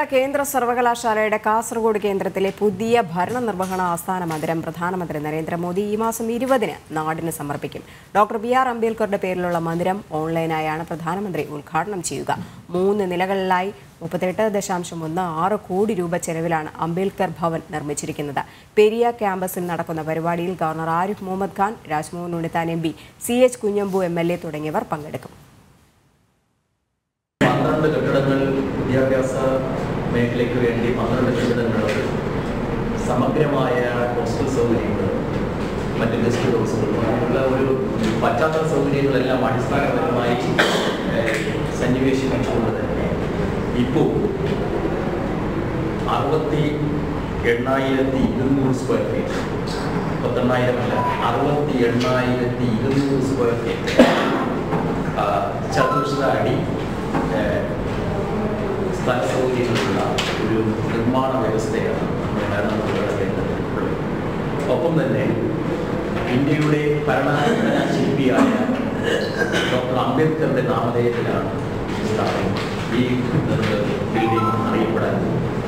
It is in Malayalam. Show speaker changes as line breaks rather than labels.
കേന്ദ്ര സർവകലാശാലയുടെ കാസർഗോഡ് കേന്ദ്രത്തിലെ പുതിയ ഭരണനിർവഹണ ആസ്ഥാന മന്ദിരം പ്രധാനമന്ത്രി നരേന്ദ്രമോദി ഈ മാസം ഇരുപതിന് നാടിന് സമർപ്പിക്കും ഡോക്ടർ ബി ആർ അംബേദ്കറുടെ പേരിലുള്ള മന്ദിരം ഓൺലൈനായാണ് പ്രധാനമന്ത്രി ഉദ്ഘാടനം ചെയ്യുക മൂന്ന് നിലകളിലായി മുപ്പത്തെട്ട് ദശാംശം ഒന്ന് ആറ് കോടി രൂപ ചെലവിലാണ് അംബേദ്കർ ഭവൻ നിർമ്മിച്ചിരിക്കുന്നത് പെരിയ ക്യാമ്പസിൽ നടക്കുന്ന പരിപാടിയിൽ governor Arif Muhammad Khan Rajmohan Unnithan M P C H Kunhambu M L A തുടങ്ങിയവർ പങ്കെടുക്കും
പന്ത്രണ്ട് കെട്ടിടങ്ങൾ വിദ്യാഭ്യാസ മേഖലയ്ക്ക് വേണ്ടി പന്ത്രണ്ട് കെട്ടിടങ്ങൾ സമഗ്രമായ ഹോസ്റ്റൽ സൗകര്യങ്ങൾ മറ്റ് ഗസ്റ്റ് ഹൗസുകളും അങ്ങനെയുള്ള ഒരു പശ്ചാത്തല സൗകര്യങ്ങളെല്ലാം അടിസ്ഥാനപരമായി ഏഹ്, സന്നിവേശിപ്പിച്ചുകൊണ്ട് തന്നെ ഇപ്പോൾ അറുപത്തി എണ്ണായിരത്തി ഇരുന്നൂറ് സ്ക്വയർ ഫീറ്റ് മുപ്പത്തെണ്ണായിരം അല്ല അറുപത്തി എണ്ണായിരത്തി ഇരുന്നൂറ് സ്ക്വയർ ഫീറ്റ് ആ, ചതുർശ്ര അടി ഏഹ്, സ്ഥല സൗകര്യങ്ങളുള്ള ഒരു നിർമ്മാണ വ്യവസ്ഥയാണ് നമ്മുടെ ഭരണകൂട കേന്ദ്രത്തിലുള്ളത് ഒപ്പം തന്നെ ഇന്ത്യയുടെ ഭരണഘടനാ ശില്പിയായ ഡോക്ടർ അംബേദ്കറുടെ നാമധേയത്തിലാണ് ഈ സ്ഥാപനം ഈ ബിൽഡിംഗ് അറിയപ്പെടാൻ